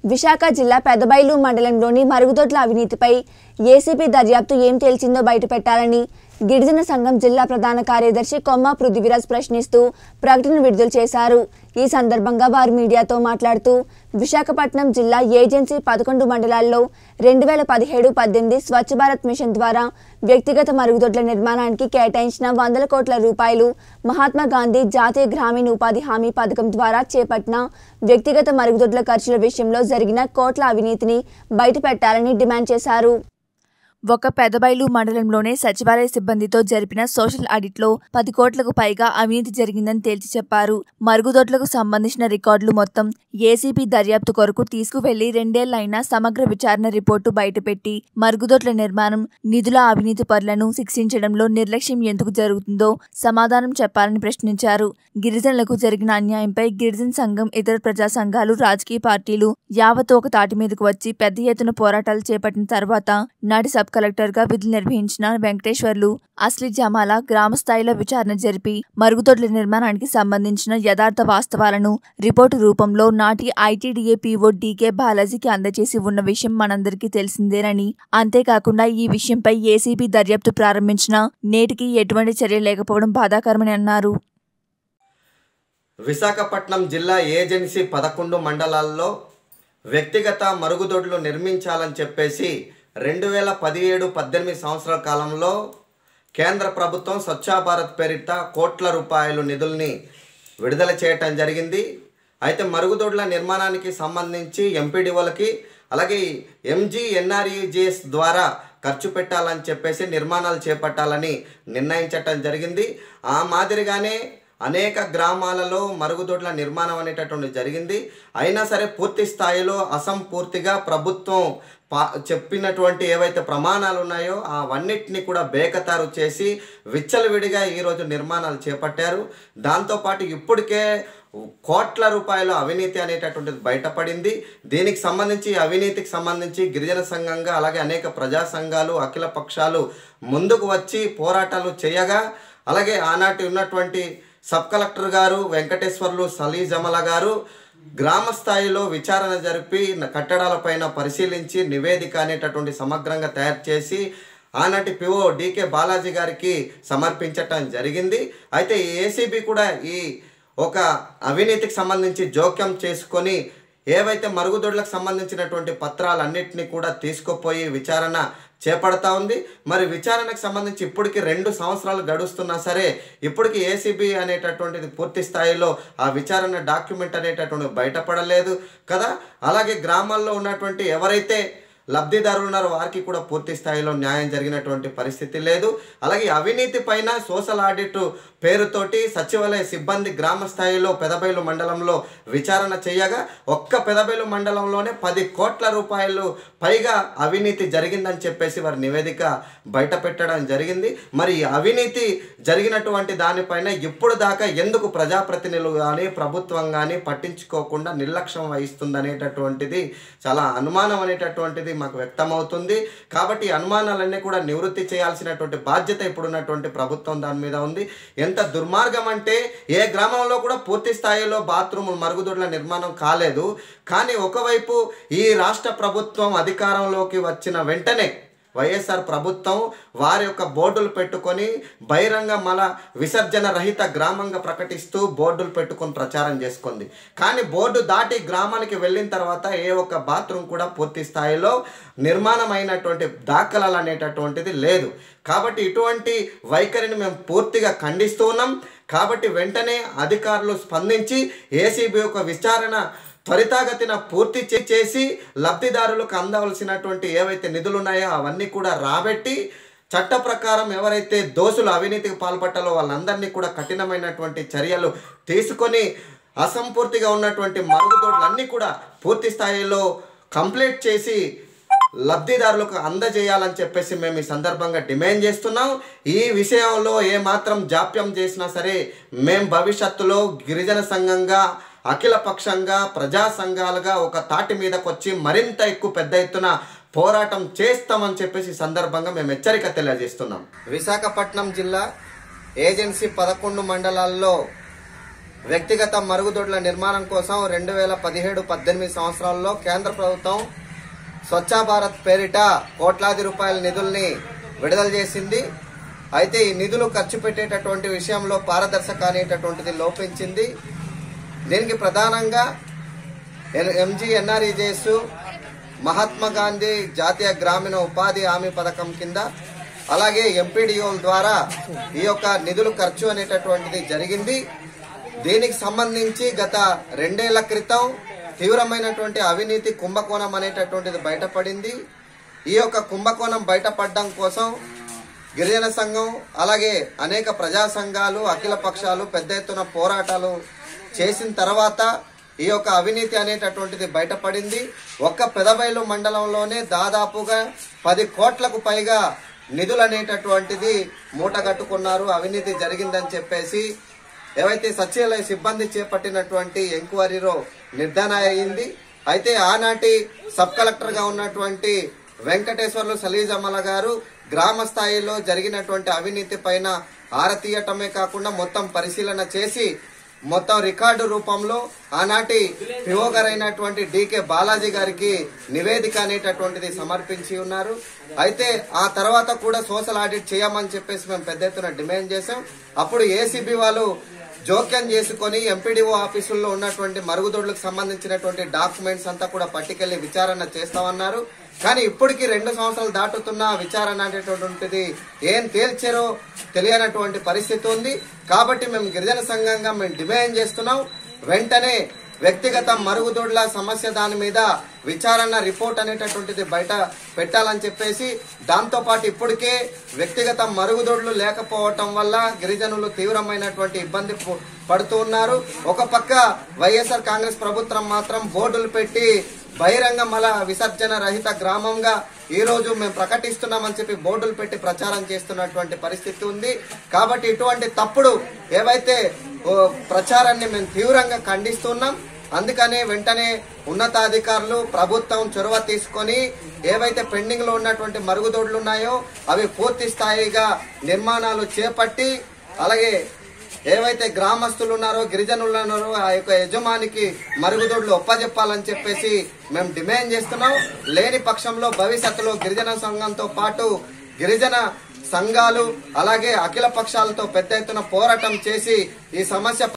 విశాఖ జిల్లా పెదబైలు మండలంలోని మరుగుదొడ్ల అవినీతిపై ఏసీపీ దర్యాప్తు ఏం తేల్చిందో బయటపెట్టాలని గిరిజన సంఘం జిల్లా ప్రధాన కార్యదర్శి కొమ్మ పృథ్వీరాజ్ ప్రశ్నిస్తూ ప్రకటన విడుదల చేశారు ఈ సందర్భంగా వారు మీడియాతో మాట్లాడుతూ విశాఖపట్నం జిల్లా ఏజెన్సీ పదకొండు మండలాల్లో రెండు వేల పదిహేడు పద్దెనిమిది స్వచ్ఛ భారత్ మిషన్ ద్వారా వ్యక్తిగత మరుగుదొడ్ల నిర్మాణానికి కేటాయించిన వందల కోట్ల రూపాయలు మహాత్మా గాంధీ జాతీయ గ్రామీణ ఉపాధి హామీ పథకం ద్వారా చేపట్టిన వ్యక్తిగత మరుగుదొడ్ల ఖర్చుల విషయంలో జరిగిన కోట్ల అవినీతిని బయటపెట్టాలని డిమాండ్ చేశారు ఒక పెదబైలు మండలంలోనే సచివాలయ సిబ్బందితో జరిపిన సోషల్ ఆడిట్లో పది కోట్లకు పైగా అవినీతి జరిగిందని తేల్చి చెప్పారు మరుగుదొడ్లకు సంబంధించిన రికార్డులు మొత్తం ఏసీపీ దర్యాప్తు కొరకు తీసుకువెళ్లి రెండేళ్లైనా సమగ్ర విచారణ రిపోర్టు బయటపెట్టి మరుగుదొడ్ల నిర్మాణం నిధుల అవినీతి పరులను శిక్షించడంలో నిర్లక్ష్యం ఎందుకు జరుగుతుందో సమాధానం చెప్పాలని ప్రశ్నించారు గిరిజనులకు జరిగిన అన్యాయంపై గిరిజన సంఘం ఇతర ప్రజా సంఘాలు రాజకీయ పార్టీలు యావత్ ఒక తాటి మీదకు వచ్చి పెద్ద ఎత్తున పోరాటాలు చేపట్టిన తర్వాత నాటి సబ్ కలెక్టర్ గా విధులు నిర్వహించిన వెంకటేశ్వర్లు అస్లీ జమాల గ్రామ స్థాయిలో విచారణ జరిపి మరుగుదొడ్ల నిర్మాణానికి సంబంధించిన యథార్థ వాస్తవాలను రిపోర్టు రూపంలో నాటి ఐటీడీఏ పీఓ డీకే బాలాజీకి అందజేసి ఉన్న విషయం మనందరికీ తెలిసిందేనని అంతేకాకుండా ఈ విషయంపై ఏసీబీ దర్యాప్తు ప్రారంభించిన నేటికి ఎటువంటి చర్య లేకపోవడం బాధాకరమని అన్నారు విశాఖపట్నం జిల్లా ఏజెన్సీ పదకొండు మండలాల్లో వ్యక్తిగత మరుగుదొడ్లు నిర్మించాలని చెప్పేసి రెండు వేల పదిహేడు పద్దెనిమిది సంవత్సరాల కాలంలో కేంద్ర ప్రభుత్వం స్వచ్ఛ భారత్ పేరిట కోట్ల రూపాయలు నిధుల్ని విడుదల చేయటం జరిగింది అయితే మరుగుదొడ్ల నిర్మాణానికి సంబంధించి ఎంపీడీఓలకి అలాగే ఎంజీ ఎన్ఆర్ఈజిఎస్ ద్వారా ఖర్చు పెట్టాలని చెప్పేసి నిర్మాణాలు చేపట్టాలని నిర్ణయించటం జరిగింది ఆ మాదిరిగానే అనేక గ్రామాలలో మరుగుదొడ్ల నిర్మాణం అనేటటువంటి జరిగింది అయినా సరే పూర్తి స్థాయిలో అసంపూర్తిగా ప్రభుత్వం పా చెప్పినటువంటి ఏవైతే ప్రమాణాలు ఉన్నాయో అవన్నిటిని కూడా బేకతారు చేసి విచ్చలవిడిగా ఈరోజు నిర్మాణాలు చేపట్టారు దాంతోపాటు ఇప్పటికే కోట్ల రూపాయల అవినీతి అనేటటువంటిది బయటపడింది దీనికి సంబంధించి అవినీతికి సంబంధించి గిరిజన సంఘంగా అలాగే అనేక ప్రజా సంఘాలు అఖిల పక్షాలు ముందుకు వచ్చి పోరాటాలు చేయగా అలాగే ఆనాటి ఉన్నటువంటి సబ్ కలెక్టర్ గారు వెంకటేశ్వర్లు సలీ జమల గారు గ్రామ స్థాయిలో విచారణ జరిపి కట్టడాలపైన పరిశీలించి నివేదిక అనేటటువంటి సమగ్రంగా తయారు చేసి ఆనాటి పిఓ డికే బాలాజీ గారికి సమర్పించటం జరిగింది అయితే ఏసీబీ కూడా ఈ ఒక అవినీతికి సంబంధించి జోక్యం చేసుకొని ఏవైతే మరుగుదొడ్లకు సంబంధించినటువంటి పత్రాలన్నింటినీ కూడా తీసుకుపోయి విచారణ చేపడతా ఉంది మరి విచారణకు సంబంధించి ఇప్పటికి రెండు సంవత్సరాలు గడుస్తున్నా సరే ఇప్పటికి ఏసీబీ అనేటటువంటిది పూర్తి స్థాయిలో ఆ విచారణ డాక్యుమెంట్ అనేటటువంటిది బయటపడలేదు కదా అలాగే గ్రామాల్లో ఉన్నటువంటి ఎవరైతే లబ్ధిదారులు ఉన్నారో వారికి కూడా పూర్తి స్థాయిలో న్యాయం జరిగినటువంటి పరిస్థితి లేదు అలాగే అవినీతి పైన సోషల్ ఆడిట్ పేరుతోటి సచివాలయ సిబ్బంది గ్రామ స్థాయిలో పెదబైలు మండలంలో విచారణ చేయగా ఒక్క పెదబైలు మండలంలోనే పది కోట్ల రూపాయలు పైగా అవినీతి జరిగిందని చెప్పేసి వారి నివేదిక బయట పెట్టడం జరిగింది మరి ఈ అవినీతి జరిగినటువంటి దానిపైన ఇప్పుడు దాకా ఎందుకు ప్రజాప్రతినిధులు కానీ ప్రభుత్వం కానీ పట్టించుకోకుండా నిర్లక్ష్యం వహిస్తుంది అనేటటువంటిది చాలా అనుమానం అనేటటువంటిది మాకు వ్యక్తమవుతుంది కాబట్టి ఈ అనుమానాలన్నీ కూడా నివృత్తి చేయాల్సినటువంటి బాధ్యత ఇప్పుడున్నటువంటి ప్రభుత్వం దాని మీద ఉంది ఎంత దుర్మార్గం అంటే ఏ గ్రామంలో కూడా పూర్తి స్థాయిలో బాత్రూమ్ మరుగుదొడ్ల నిర్మాణం కాలేదు కానీ ఒకవైపు ఈ రాష్ట్ర ప్రభుత్వం అధికారంలోకి వచ్చిన వెంటనే వైఎస్ఆర్ ప్రభుత్వం వారి యొక్క బోర్డులు పెట్టుకొని బహిరంగ మల విసర్జన రహిత గ్రామంగా ప్రకటిస్తూ బోర్డులు పెట్టుకొని ప్రచారం చేసుకుంది కానీ బోర్డు దాటి గ్రామానికి వెళ్ళిన తర్వాత ఏ ఒక్క బాత్రూమ్ కూడా పూర్తి స్థాయిలో నిర్మాణం అయినటువంటి దాఖలాలు అనేటటువంటిది లేదు కాబట్టి ఇటువంటి వైఖరిని మేము పూర్తిగా ఖండిస్తూ ఉన్నాం కాబట్టి వెంటనే అధికారులు స్పందించి ఏసీబీ యొక్క విచారణ త్వరితాగతిన పూర్తి చే- చేసి లబ్ధిదారులకు అందవలసినటువంటి ఏవైతే నిధులు ఉన్నాయో అవన్నీ కూడా రాబెట్టి చట్ట ప్రకారం ఎవరైతే దోషులు అవినీతికి పాల్పట్టాలో వాళ్ళందరినీ కూడా కఠినమైనటువంటి చర్యలు తీసుకొని అసంపూర్తిగా ఉన్నటువంటి మరుగుదొడ్లన్నీ కూడా పూర్తి స్థాయిలో కంప్లీట్ చేసి లబ్ధిదారులకు అందజేయాలని చెప్పేసి మేము ఈ సందర్భంగా డిమాండ్ చేస్తున్నాం ఈ విషయంలో ఏ మాత్రం జాప్యం చేసినా సరే మేము భవిష్యత్తులో గిరిజన సంఘంగా అఖిల పక్షంగా ప్రజా సంఘాలుగా ఒక తాటి మీదకి వచ్చి మరింత ఎక్కువ పెద్ద ఎత్తున పోరాటం చేస్తామని చెప్పేసి ఈ సందర్భంగా మేము హెచ్చరిక తెలియజేస్తున్నాం విశాఖపట్నం జిల్లా ఏజెన్సీ పదకొండు మండలాల్లో వ్యక్తిగత మరుగుదొడ్ల నిర్మాణం కోసం రెండు వేల పదిహేడు పద్దెనిమిది సంవత్సరాల్లో కేంద్ర ప్రభుత్వం స్వచ్ఛ భారత్ పేరిట కోట్లాది రూపాయల నిధుల్ని విడుదల చేసింది అయితే ఈ నిధులు ఖర్చు పెట్టేటటువంటి విషయంలో పారదర్శక అనేటటువంటిది లోపించింది దీనికి ప్రధానంగా ఎంజీ ఎన్ఆర్ఈజేఎస్ మహాత్మా గాంధీ జాతీయ గ్రామీణ ఉపాధి హామీ పథకం కింద అలాగే ఎంపీడీఓల ద్వారా ఈ యొక్క నిధులు ఖర్చు అనేటటువంటిది జరిగింది దీనికి సంబంధించి గత రెండేళ్ల క్రితం తీవ్రమైనటువంటి అవినీతి కుంభకోణం అనేటటువంటిది బయటపడింది ఈ యొక్క కుంభకోణం బయటపడడం కోసం గిరిజన సంఘం అలాగే అనేక ప్రజా సంఘాలు అఖిల పక్షాలు పెద్ద ఎత్తున పోరాటాలు చేసిన తర్వాత ఈ యొక్క అవినీతి అనేటటువంటిది బయటపడింది ఒక్క పెదబైలు మండలంలోనే దాదాపుగా పది కోట్లకు పైగా నిధులు అనేటటువంటిది మూట కట్టుకున్నారు అవినీతి జరిగిందని చెప్పేసి ఏవైతే సచివాలయ సిబ్బంది చేపట్టినటువంటి ఎంక్వైరీలో నిర్ధారణ అయింది అయితే ఆనాటి సబ్ కలెక్టర్ గా ఉన్నటువంటి వెంకటేశ్వర్లు సలీజమ్మల గారు గ్రామ స్థాయిలో జరిగినటువంటి అవినీతి పైన ఆరతీయటమే కాకుండా మొత్తం పరిశీలన చేసి మొత్తం రికార్డు రూపంలో ఆనాటి పిఓ గారైనటువంటి డికే బాలాజీ గారికి నివేదిక అనేటటువంటిది సమర్పించి ఉన్నారు అయితే ఆ తర్వాత కూడా సోషల్ ఆడిట్ చేయమని చెప్పేసి మేము పెద్ద ఎత్తున డిమాండ్ చేశాం అప్పుడు ఏసీబీ వాళ్ళు జోక్యం చేసుకొని ఎంపీడీఓ ఆఫీసుల్లో ఉన్నటువంటి మరుగుదొడ్లకు సంబంధించినటువంటి డాక్యుమెంట్స్ అంతా కూడా పట్టుకెళ్లి విచారణ చేస్తామన్నారు కానీ ఇప్పటికి రెండు సంవత్సరాలు దాటుతున్న విచారణ అనేటటువంటిది ఏం తేల్చారో తెలియనటువంటి పరిస్థితి ఉంది కాబట్టి మేము గిరిజన సంఘంగా మేము డిమాండ్ చేస్తున్నాం వెంటనే వ్యక్తిగత మరుగుదొడ్ల సమస్య దాని మీద విచారణ రిపోర్ట్ అనేటటువంటిది బయట పెట్టాలని చెప్పేసి దాంతో పాటు ఇప్పటికే వ్యక్తిగత మరుగుదొడ్లు లేకపోవటం వల్ల గిరిజనులు తీవ్రమైనటువంటి ఇబ్బంది పు- పడుతూ ఉన్నారు ఒక పక్క వైఎస్ఆర్ కాంగ్రెస్ ప్రభుత్వం మాత్రం బోర్డులు పెట్టి బహిరంగ మల విసర్జన రహిత గ్రామంగా ఈ రోజు మేము ప్రకటిస్తున్నామని చెప్పి బోర్డులు పెట్టి ప్రచారం చేస్తున్నటువంటి పరిస్థితి ఉంది కాబట్టి ఇటువంటి తప్పుడు ఏవైతే ఓ, ప్రచారాన్ని మేము తీవ్రంగా ఖండిస్తున్నాం అందుకనే వెంటనే ఉన్నతాధికారులు ప్రభుత్వం చొరవ తీసుకొని ఏవైతే పెండింగ్ లో ఉన్నటువంటి మరుగుదొడ్లు ఉన్నాయో అవి పూర్తి స్థాయిగా నిర్మాణాలు చేపట్టి అలాగే ఏవైతే గ్రామస్తులు ఉన్నారో గిరిజనులు ఉన్నారో ఆ యొక్క యజమానికి మరుగుదొడ్లు ఒప్పజెప్పాలని చెప్పేసి మేము డిమాండ్ చేస్తున్నాం లేని పక్షంలో భవిష్యత్తులో గిరిజన సంఘంతో పాటు గిరిజన సంఘాలు అలాగే అఖిల పక్షాలతో పెద్ద ఎత్తున పోరాటం చేసి ఈ సమస్య